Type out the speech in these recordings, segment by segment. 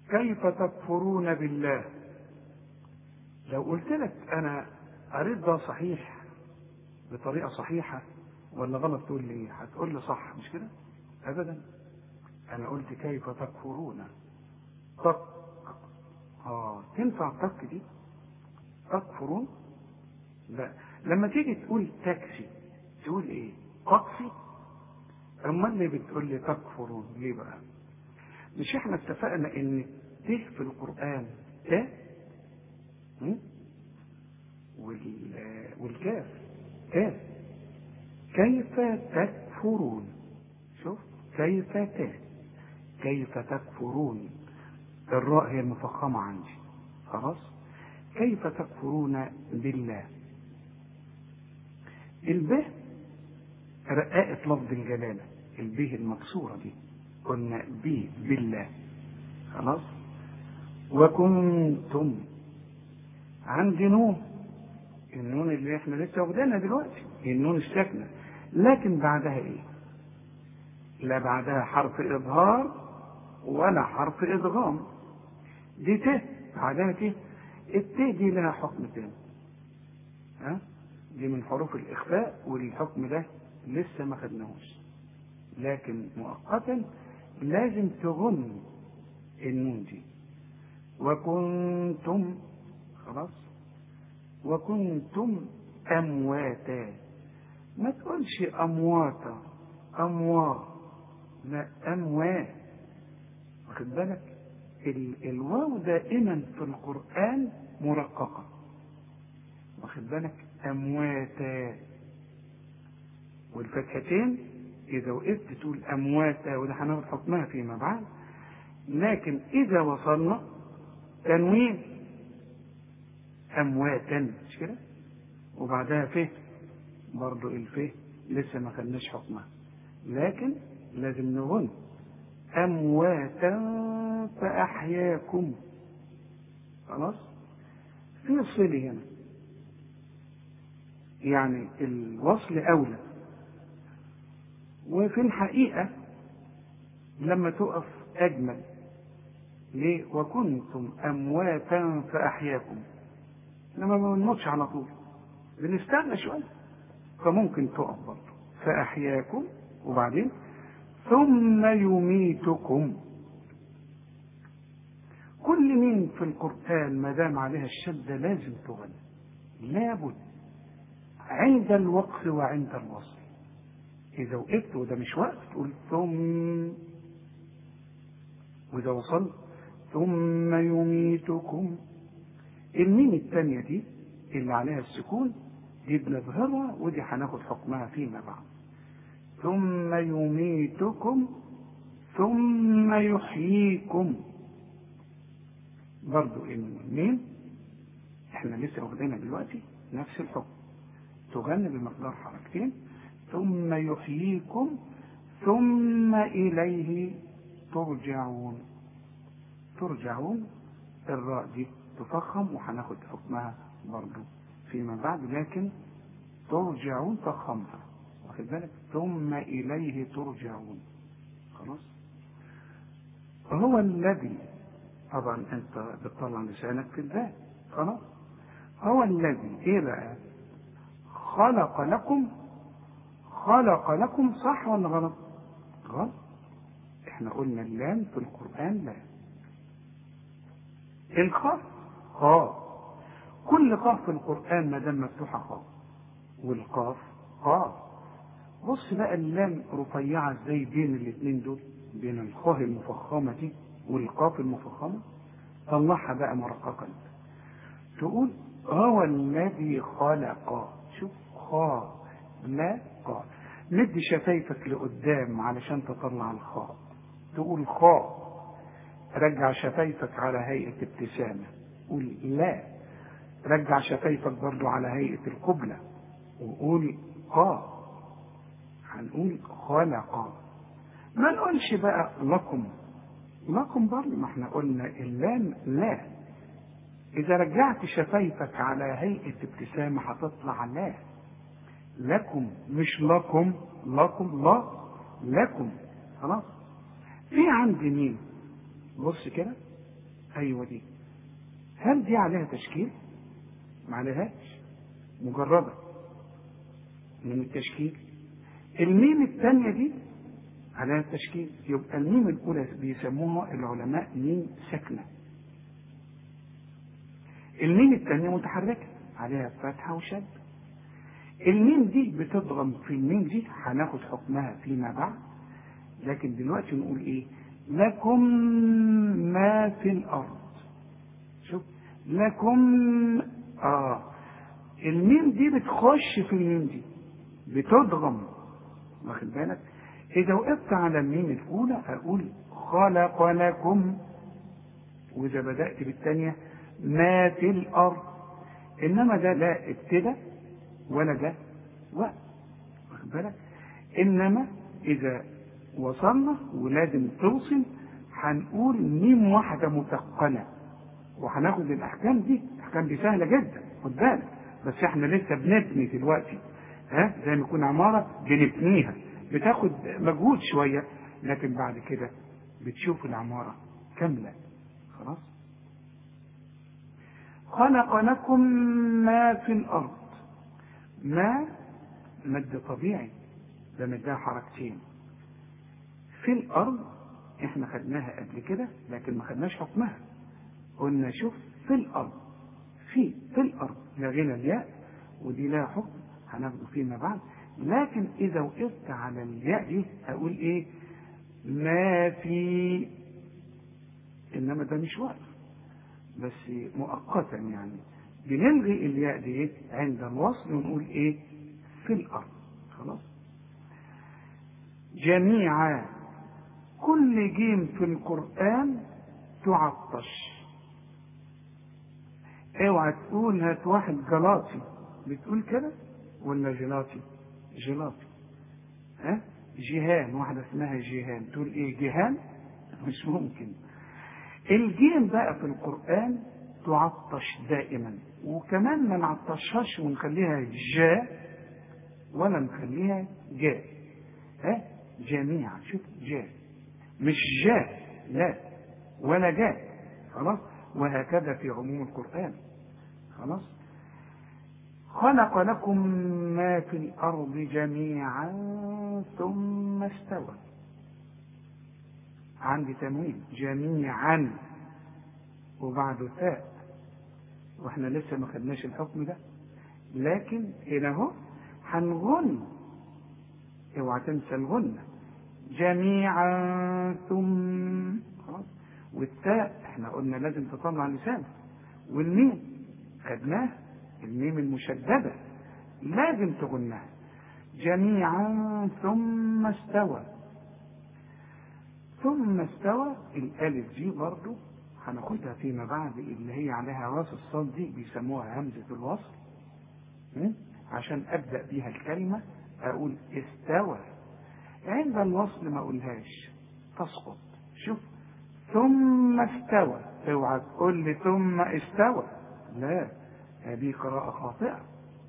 كيف تكفرون بالله لو قلت لك انا قريت ده صحيح بطريقه صحيحه ولا غلط تقول لي هتقول لي صح مش كده ابدا انا قلت كيف تكفرون طق اه تنفع طق دي تكفرون لا لما تيجي تقول تاكسي تقول ايه تاكسي اما اللي بتقول لي تكفرون ليه بقى مش احنا اتفقنا ان ت في القران ت والكاف ت كيف تكفرون شوف كيف ت كيف تكفرون الراء هي المفخمة عندي خلاص كيف تكفرون بالله الب رقاقة لفظ الجلالة البه المكسورة دي قلنا بي بالله خلاص وكنتم عندي نون النون اللي احنا لسه واخدينها دلوقتي النون الساكنة لكن بعدها ايه لا بعدها حرف اظهار ولا حرف ادغام دي ت بعدها ت الت دي لها حكم تاني ها دي من حروف الاخفاء والحكم ده لسه ما خدناهوش لكن مؤقتا لازم تغن النون دي وكنتم خلاص وكنتم امواتا ما تقولش امواتا اموات لا اموات واخد بالك ال- الواو دائما في القران مرققه واخد بالك امواتا والفتحتين اذا وقفت تقول امواتا وده هناخد حكمها فيما بعد لكن اذا وصلنا تنوين امواتا مش كده وبعدها فه برضو الفه لسه ما خدناش حكمها لكن لازم نغن امواتا فاحياكم خلاص في صل هنا يعني الوصل اولى وفي الحقيقه لما تقف اجمل ليه وكنتم امواتا فاحياكم لما ما بنموتش على طول بنستنى شويه فممكن تقف برضه فاحياكم وبعدين ثم يميتكم كل مين في القرآن ما دام عليها الشدة لازم تغنى لابد عند الوقف وعند الوصل إذا وقفت وده مش وقف تقول ثم وإذا وصلت ثم يميتكم الميم الثانية دي اللي عليها السكون دي بنظهرها ودي هناخد حكمها فيما بعد ثم يميتكم ثم يحييكم برضو الميم احنا لسه واخدينها دلوقتي نفس الحكم تغني بمقدار حركتين ثم يحييكم ثم إليه ترجعون ترجعون الراء دي تفخم وهناخد حكمها برضو فيما بعد لكن ترجعون فخمها واخد بالك ثم إليه ترجعون خلاص هو الذي طبعا انت بتطلع لسانك في الباب خلاص هو الذي ايه بقى خلق لكم خلق لكم صح ولا غلط غلط احنا قلنا اللام في القرآن لا الخاء خاء كل قاف في القرآن ما دام مفتوحة خاء والقاف قاف بص بقى اللام رفيعة ازاي بين الاثنين دول بين الخاء المفخمة دي والقاف المفخمة طلعها بقى مرققا تقول هو الذي خلق شوف خاء لا قاء مد شفايفك لقدام علشان تطلع الخاء تقول خاء رجع شفايفك على هيئة ابتسامة قول لا رجع شفايفك برضو على هيئة القبلة وقول قا هنقول خلق ما نقولش بقى لكم لكم برضو ما احنا قلنا اللام لا إذا رجعت شفايفك على هيئة ابتسامة هتطلع لا لكم مش لكم لكم لا لكم خلاص في عندي مين بص كده ايوه دي هل دي عليها تشكيل ما عليهاش مجرده من التشكيل الميم الثانيه دي عليها التشكيل يبقى الميم الاولى بيسموها العلماء ميم ساكنه الميم الثانيه متحركه عليها فتحه وشد الميم دي بتضغم في الميم دي هناخد حكمها فيما بعد لكن دلوقتي نقول ايه لكم ما في الارض شوف لكم اه الميم دي بتخش في الميم دي بتضغم واخد بالك اذا وقفت على الميم الاولى اقول خلق لكم واذا بدات بالثانيه ما في الارض انما ده لا ابتدى ولا ده وقت واخد بالك انما اذا وصلنا ولازم توصل هنقول ميم واحده مثقله وهناخد الاحكام دي الاحكام دي سهله جدا خد بالك بس احنا لسه بنبني دلوقتي ها زي ما يكون عماره بنبنيها بتاخد مجهود شويه لكن بعد كده بتشوف العماره كامله خلاص خلق لكم ما في الارض ما مد طبيعي ده مدها حركتين في الارض احنا خدناها قبل كده لكن ما خدناش حكمها قلنا شوف في الارض في في الارض لغينا الياء ودي لها حكم هناخده فيما بعد لكن اذا وقفت على الياء دي هقول ايه ما في انما ده مش وقف بس مؤقتا يعني بنلغي الياء دي عند الوصل ونقول ايه في الارض خلاص جميعا كل جيم في القرآن تعطش اوعى تقول هات واحد جلاطي بتقول كده ولا جلاطي جلاطي ها جيهان واحدة اسمها جيهان تقول ايه جيهان مش ممكن الجيم بقى في القرآن تعطش دائما وكمان ما نعطشهاش ونخليها جاء ولا نخليها جاء ها جميعا شوف جاء مش جاء لا ولا جاء خلاص وهكذا في عموم القرآن خلاص خلق لكم ما في الأرض جميعا ثم استوى عندي تنوين جميعا وبعده تاء واحنا لسه ما خدناش الحكم ده لكن هنا اهو هنغن اوعى تنسى الغنة جميعا ثم خلاص والتاء احنا قلنا لازم تطلع لسانك والميم خدناه الميم المشددة لازم تغنها جميعا ثم استوى ثم استوى الالف دي برضو هناخدها فيما بعد اللي هي عليها راس الصاد دي بيسموها همزة الوصل عشان ابدأ بيها الكلمة اقول استوى عند الوصل ما اقولهاش تسقط شوف ثم استوى اوعى تقول لي ثم استوى لا هذه قراءة خاطئة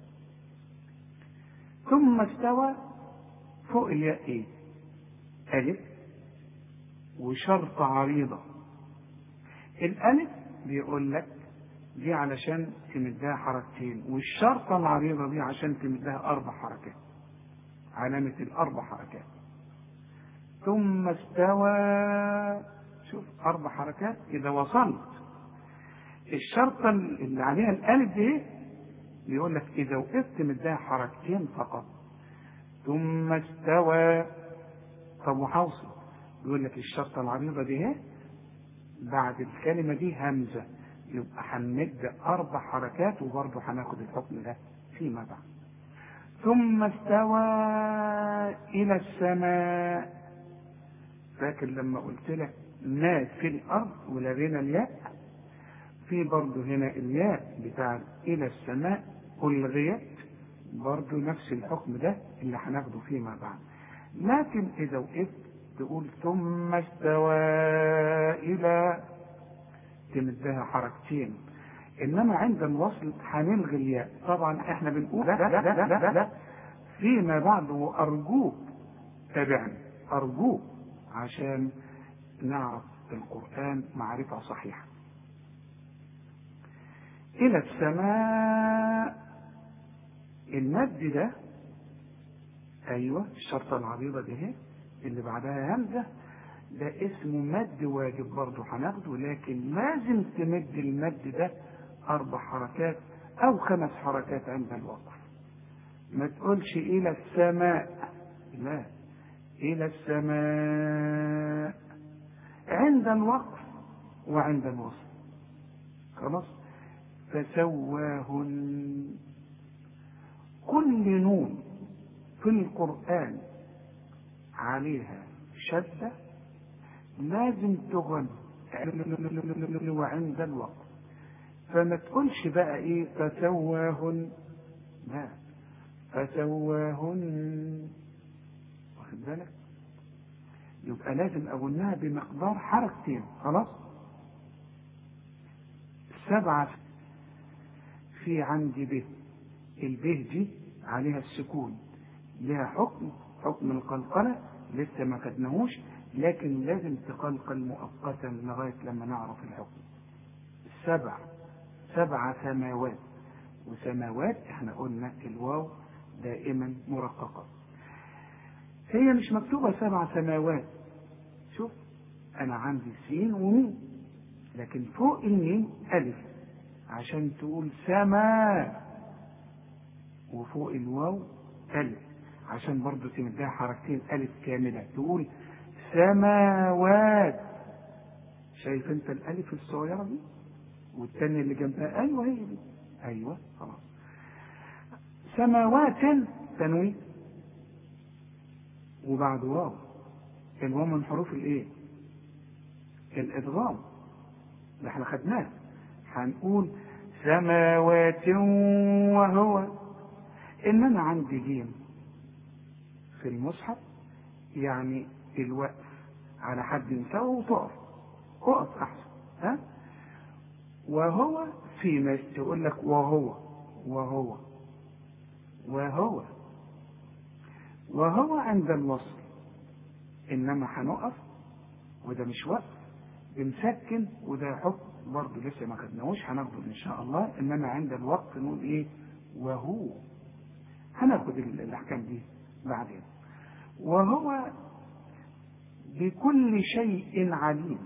ثم استوى فوق الياء ايه ألف وشرط عريضة الألف بيقول لك دي علشان تمدها حركتين والشرطة العريضة دي عشان تمدها أربع حركات علامة الأربع حركات ثم استوى شوف أربع حركات إذا وصلت الشرطة اللي عليها الألف دي بيقول لك إذا وقفت مدها حركتين فقط ثم استوى طب وحوصل بيقول لك الشرطة العريضة دي اهي بعد الكلمة دي همزة يبقى هنمد أربع حركات وبرضه هناخد الحكم ده فيما بعد ثم استوى إلى السماء فاكر لما قلت لك ما في الأرض ولغينا الياء في برضه هنا الياء بتاع إلى السماء ألغيت برضه نفس الحكم ده اللي هناخده فيما بعد لكن إذا وقفت تقول ثم استوى إلى تمدها حركتين إنما عند الوصل هنلغي الياء طبعا احنا بنقول لا لا لا لا لا فيما بعد وأرجوك تابعني أرجوك عشان نعرف القرآن معرفة صحيحة إلى السماء المد ده أيوة الشرطة العريضة دي اهي اللي بعدها همزة ده اسمه مد واجب برضه هناخده لكن لازم تمد المد ده أربع حركات أو خمس حركات عند الوقف ما تقولش إلى السماء لا إلى السماء عند الوقف وعند الوصل خلاص فسواهن كل نون في القرآن عليها شدة لازم تغن وعند الوقف فما تقولش بقى ايه فسواهن لا فسواهن واخد بالك يبقى لازم اقولها بمقدار حركتين خلاص سبعة في عندي به البه دي عليها السكون لها حكم حكم القلقلة لسه ما خدناهوش لكن لازم تقلقل مؤقتا لغاية لما نعرف الحكم سبع سبع سماوات وسماوات احنا قلنا الواو دائما مرققة هي مش مكتوبة سبع سماوات شوف انا عندي سين وميم لكن فوق الميم الف عشان تقول سماء وفوق الواو الف عشان برضو تمدها حركتين الف كاملة تقول سماوات شايف انت الالف الصغيرة دي والتانية اللي جنبها ايوه هي دي ايوه خلاص سماوات تنوين وبعد واو الواو من حروف الايه الادغام ده احنا خدناه هنقول سماوات وهو انما عندي جيم في المصحف يعني الوقف على حد سوا وتقف اقف احسن ها وهو في ناس تقول لك وهو وهو وهو وهو عند الوصل انما هنقف وده مش وقف بنسكن وده حكم برضه لسه ما خدناهوش هناخده ان شاء الله انما عند الوقت نقول ايه وهو هناخد الاحكام دي بعدين وهو بكل شيء عليم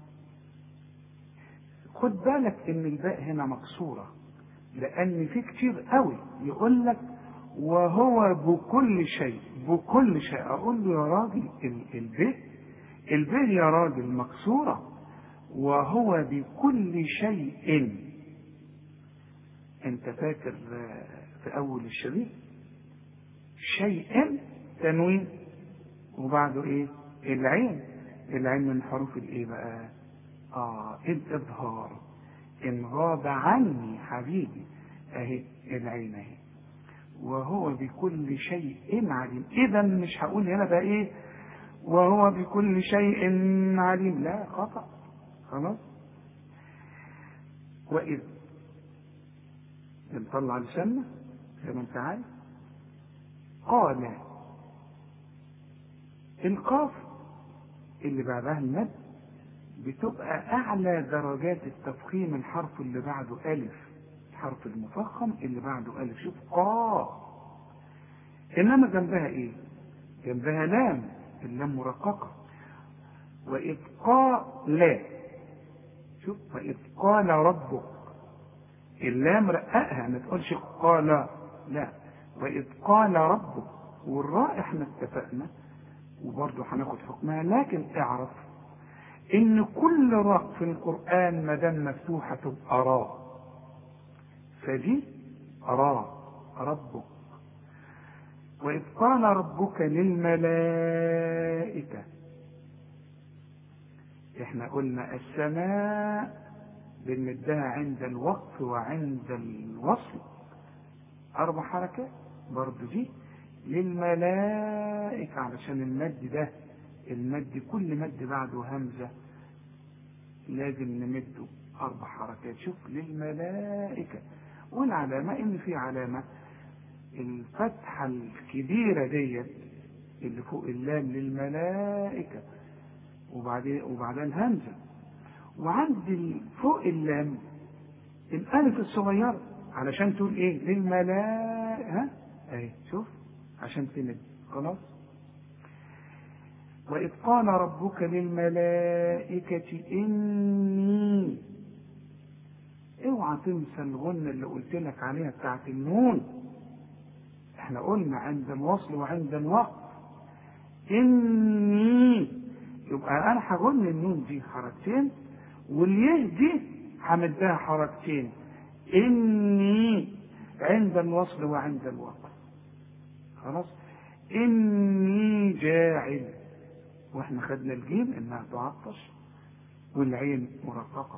خد بالك ان الباء هنا مكسورة لان في كتير قوي يقول لك وهو بكل شيء بكل شيء اقول له يا راجل الباء الباء يا راجل مكسورة وهو بكل شيء انت فاكر في اول الشريط شيء تنوين وبعده ايه العين العين من حروف الايه بقى اه الاظهار ان غاب عني حبيبي اهي العين اهي وهو بكل شيء عليم اذا مش هقول هنا بقى ايه وهو بكل شيء عليم لا خطأ خلاص وإذ بنطلع لساننا زي ما انت عارف قال القاف اللي بعدها المد بتبقى أعلى درجات التفخيم الحرف اللي بعده ألف الحرف المفخم اللي بعده ألف شوف قا إنما جنبها إيه؟ جنبها لام اللام مرققة وإذ قال شوف وإذ قال ربك اللام رققها ما تقولش قال لا وإذ قال ربك والراء احنا اتفقنا وبرضه هناخد حكمها لكن اعرف ان كل راء في القرآن ما دام مفتوحة تبقى راء فدي راء ربك وإذ قال ربك للملائكة احنا قلنا السماء بنمدها عند الوقف وعند الوصل أربع حركات برضو دي للملائكة علشان المد ده المد كل مد بعده همزة لازم نمده أربع حركات شوف للملائكة والعلامة إن في علامة الفتحة الكبيرة ديت اللي فوق اللام للملائكة وبعدين وبعدين همزة وعند فوق اللام الألف الصغيرة علشان تقول إيه للملائكة ها أهي شوف عشان تمد خلاص وإذ قال ربك للملائكة إني اوعى تنسى الغنة اللي قلت لك عليها بتاعت النون احنا قلنا عند الوصل وعند الوقف إني يبقى أنا هغن النون دي حركتين واليه دي همدها حركتين إني عند الوصل وعند الوقف خلاص إني جاعل واحنا خدنا الجيم انها تعطش والعين مرققة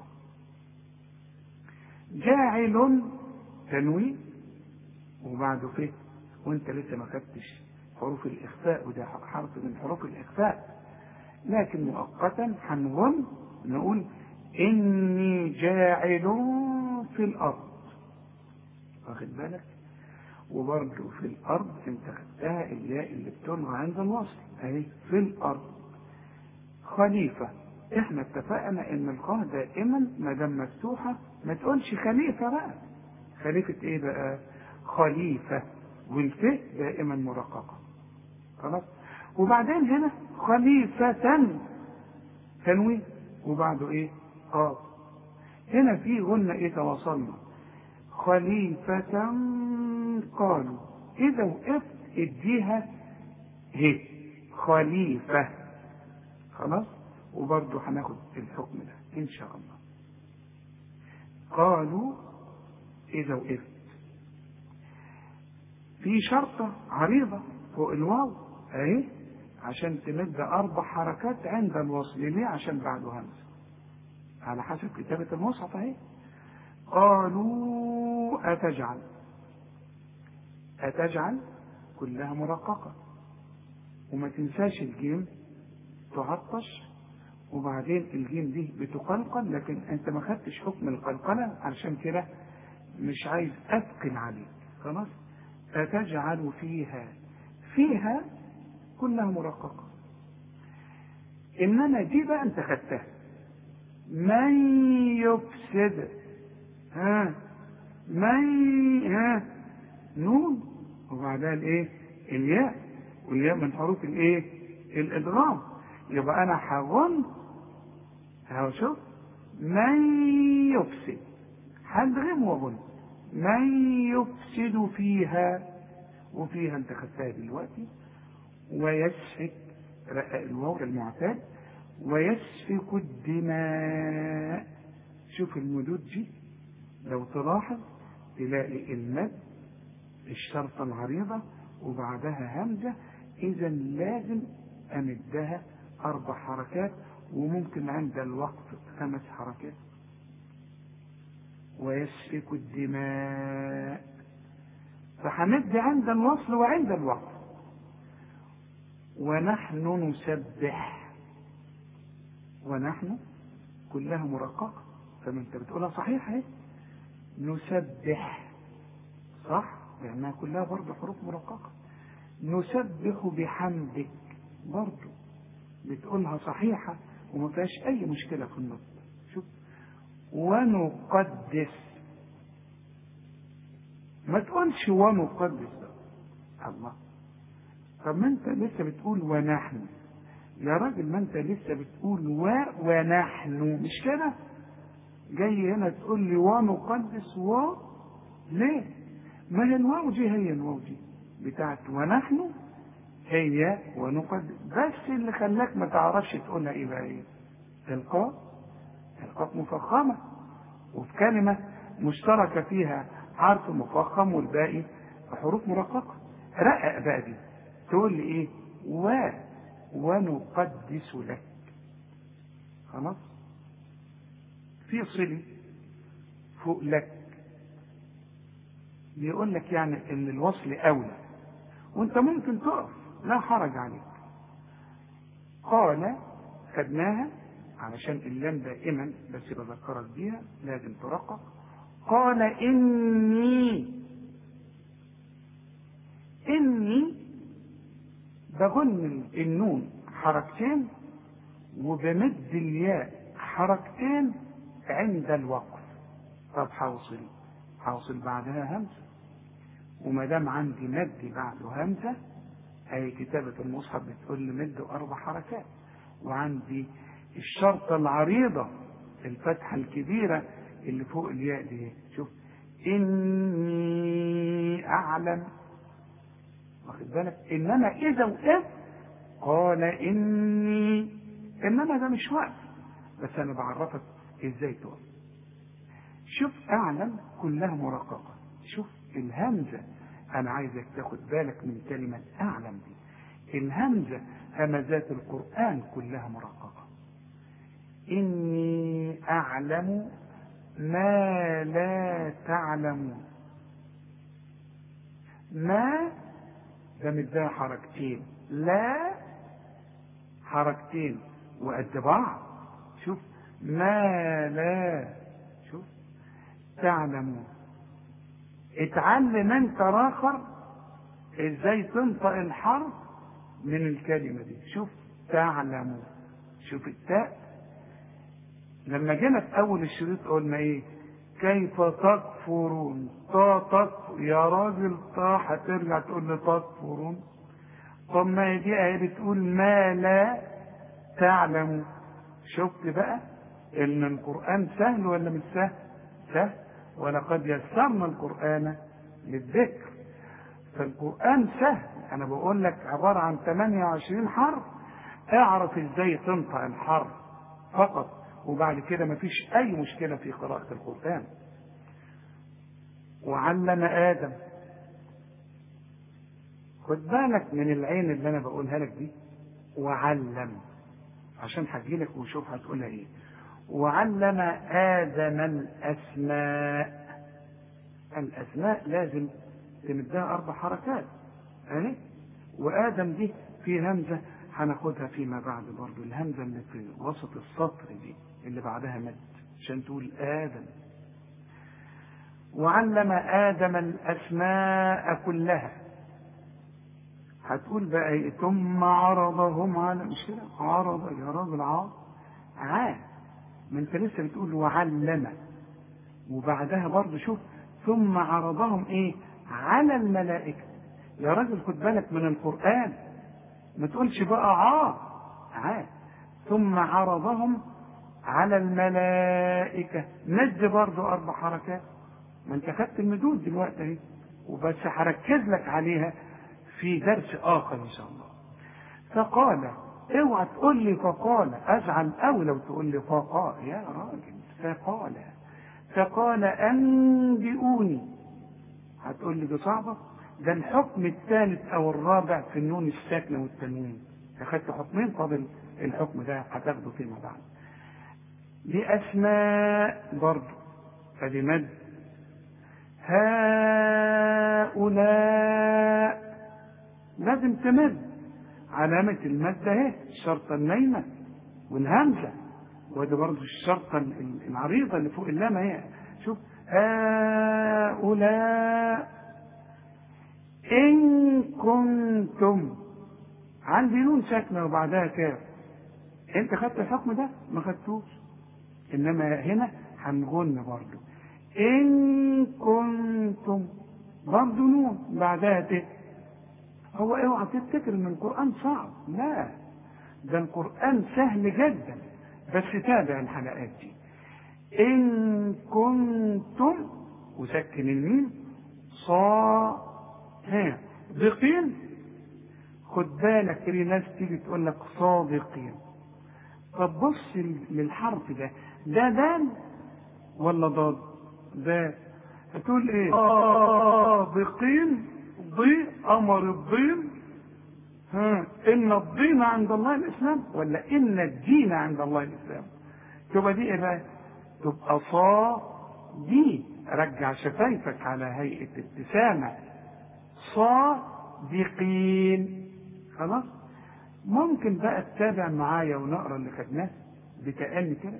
جاعل تنوين وبعده فيه وانت لسه ما خدتش حروف الاخفاء وده حرف من حروف الاخفاء لكن مؤقتا هنغن نقول اني جاعل في الارض واخد بالك وبرضه في الارض انت خدتها الياء اللي بتلغى عند الوصل اهي في الارض خليفة احنا اتفقنا ان القاء دائما ما دام مفتوحة ما تقولش خليفة بقى خليفة ايه بقى خليفة والف دائما مرققة خلاص وبعدين هنا خليفة تنوين وبعده ايه قاف هنا في غنة ايه تواصلنا خليفة قالوا اذا وقفت اديها هي خليفة خلاص وبرضه هناخد الحكم ده ان شاء الله قالوا اذا وقفت في شرطة عريضة فوق الواو اهي عشان تمد اربع حركات عند الوصل ليه عشان بعده همزة على حسب كتابة المصحف اهي قالوا أتجعل أتجعل كلها مرققة وما تنساش الجيم تعطش وبعدين الجيم دي بتقلقل لكن انت ما خدتش حكم القلقلة علشان كده مش عايز أثقل عليك خلاص أتجعل فيها فيها كلها مرققة إنما دي بقى أنت خدتها من يفسد ها من ها نون وبعدها الايه الياء والياء من حروف الايه الادغام يبقى انا هغن اهو شوف من يفسد هدغم وغن من يفسد فيها وفيها انت خدتها دلوقتي ويسفك الواو المعتاد ويسفك الدماء شوف المدود دي لو تلاحظ تلاقي المد الشرطة العريضة وبعدها همزة إذا لازم أمدها أربع حركات وممكن عند الوقف خمس حركات ويسفك الدماء فهمد عند الوصل وعند الوقف ونحن نسبح ونحن كلها مرققة فما انت بتقولها صحيح اهي نسبح صح لأنها كلها برضه حروف مرققة نسبح بحمدك برضه بتقولها صحيحة وما فيهاش أي مشكلة في النطق شوف ونقدس ما تقولش ونقدس الله طب ما انت لسه بتقول ونحن يا راجل ما انت لسه بتقول و ونحن مش كده جاي هنا تقول لي ونقدس و ليه ما هي الواو دي هي الواو دي بتاعت ونحن هي ونقدس بس اللي خلاك ما تعرفش تقولها ايه بقى ايه القاف القاف مفخمه وفي كلمه مشتركه فيها حرف مفخم والباقي حروف مرققه رقق بقى دي تقول لي ايه و ونقدس لك خلاص في صلي فوق لك بيقول لك يعني ان الوصل اولى وانت ممكن تقف لا حرج عليك قال خدناها علشان اللام دائما بس بذكرك بيها لازم ترقق قال اني اني بغن النون حركتين وبمد الياء حركتين عند الوقف طب حوصل حوصل بعدها همزة وما دام عندي مد بعده همزة أي كتابة المصحف بتقول لي مد أربع حركات وعندي الشرطة العريضة الفتحة الكبيرة اللي فوق الياء دي شوف إني أعلم واخد بالك إنما إذا وقفت قال إني إنما ده مش وقف بس أنا بعرفك إزاي تقف شوف أعلم كلها مرققة شوف الهمزة أنا عايزك تاخد بالك من كلمة أعلم دي الهمزة همزات القرآن كلها مرققة إني أعلم ما لا تعلمون ما ده مديها حركتين لا حركتين وقد بعض شوف ما لا شوف تعلمون اتعلم انت راخر ازاي تنطق الحرف من الكلمة دي شوف تعلمون شوف التاء لما جينا في اول الشريط قلنا ايه كيف تكفرون تا تكفر يا راجل تا هترجع تقول لي تكفرون طب ما هي دي ايه بتقول ما لا تعلم شفت بقى ان القران سهل ولا مش سهل سهل ولقد يسرنا القران للذكر فالقران سهل انا بقول لك عباره عن 28 حرف اعرف ازاي تنطق الحرف فقط وبعد كده مفيش أي مشكلة في قراءة القرآن وعلم آدم خد بالك من العين اللي أنا بقولها لك دي وعلم عشان هجيلك وشوف هتقولها إيه وعلم آدم الأسماء الأسماء لازم تمدها أربع حركات أهي وآدم دي في همزة هناخدها فيما بعد برضو الهمزة اللي في وسط السطر دي اللي بعدها مد عشان تقول آدم وعلم آدم الأسماء كلها هتقول بقى ايه ثم عرضهم على مش كده عرض يا راجل عار عاد ما انت لسه بتقول وعلم وبعدها برضه شوف ثم عرضهم ايه على الملائكة يا راجل خد بالك من القرآن ما تقولش بقى عار عاد ثم عرضهم على الملائكة مد برضه أربع حركات ما أنت خدت المدود دلوقتي أهي وبس هركز لك عليها في درس آخر إن شاء الله فقال اوعى تقول لي فقال أزعل أوي لو تقول لي فقال يا راجل فقال فقال أنبئوني هتقول لي دي صعبة ده الحكم الثالث أو الرابع في النون الساكنة والتنوين أخدت حكمين فاضل الحكم ده هتاخده فيما بعد بأسماء برضه فدي مد هؤلاء لازم تمد علامة المد اهي الشرطة النايمة والهمزة وادي برضه الشرطة العريضة اللي فوق اللام اهي شوف هؤلاء إن كنتم عندي نون ساكنة وبعدها كاف أنت خدت الحكم ده؟ ما خدتوش إنما هنا هنغن برضه إن كنتم برضه نون بعدها ت هو اوعى تفتكر ان القرآن صعب لا ده القرآن سهل جدا بس تابع الحلقات دي إن كنتم وسكن الميم صا ها دقين خد بالك في ناس تيجي تقول لك صادقين طب بص للحرف ده ده دال ولا ضاد ده هتقول ايه صادقين ضي امر الضين ها ان الدين عند الله الاسلام ولا ان الدين عند الله الاسلام تبقى دي ايه بقى تبقى صا دي رجع شفايفك على هيئه ابتسامه صادقين خلاص ممكن بقى تتابع معايا ونقرا اللي خدناه بتأني كده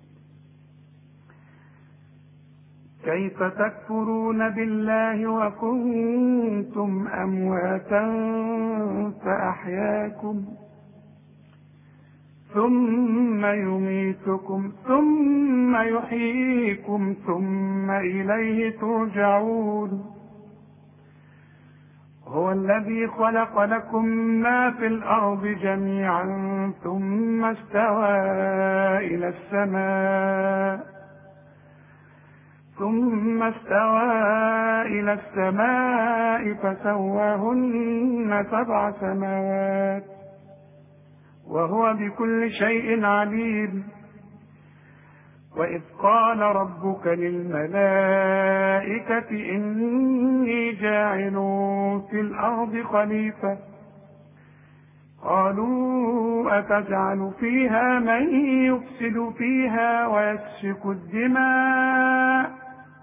كيف تكفرون بالله وكنتم أمواتا فأحياكم ثم يميتكم ثم يحييكم ثم إليه ترجعون هو الذي خلق لكم ما في الأرض جميعا ثم استوى إلى السماء ثم استوى إلى السماء فسواهن سبع سماوات وهو بكل شيء عليم وإذ قال ربك للملائكة إني جاعل في الأرض خليفة قالوا أتجعل فيها من يفسد فيها ويسفك الدماء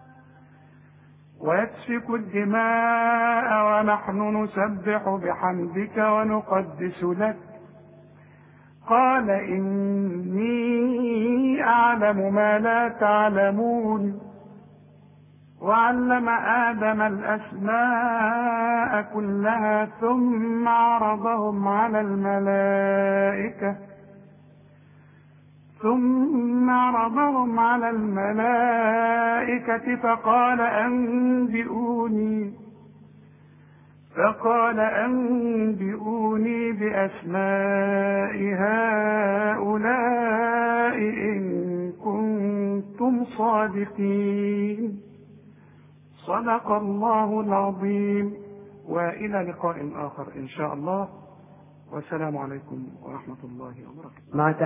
ويسفك الدماء ونحن نسبح بحمدك ونقدس لك قال إني أعلم ما لا تعلمون وعلم آدم الأسماء كلها ثم عرضهم على الملائكة ثم عرضهم على الملائكة فقال أنبئوني فقال أنبئوني بأسماء هؤلاء إن كنتم صادقين صدق الله العظيم وإلى لقاء آخر إن شاء الله والسلام عليكم ورحمة الله وبركاته مع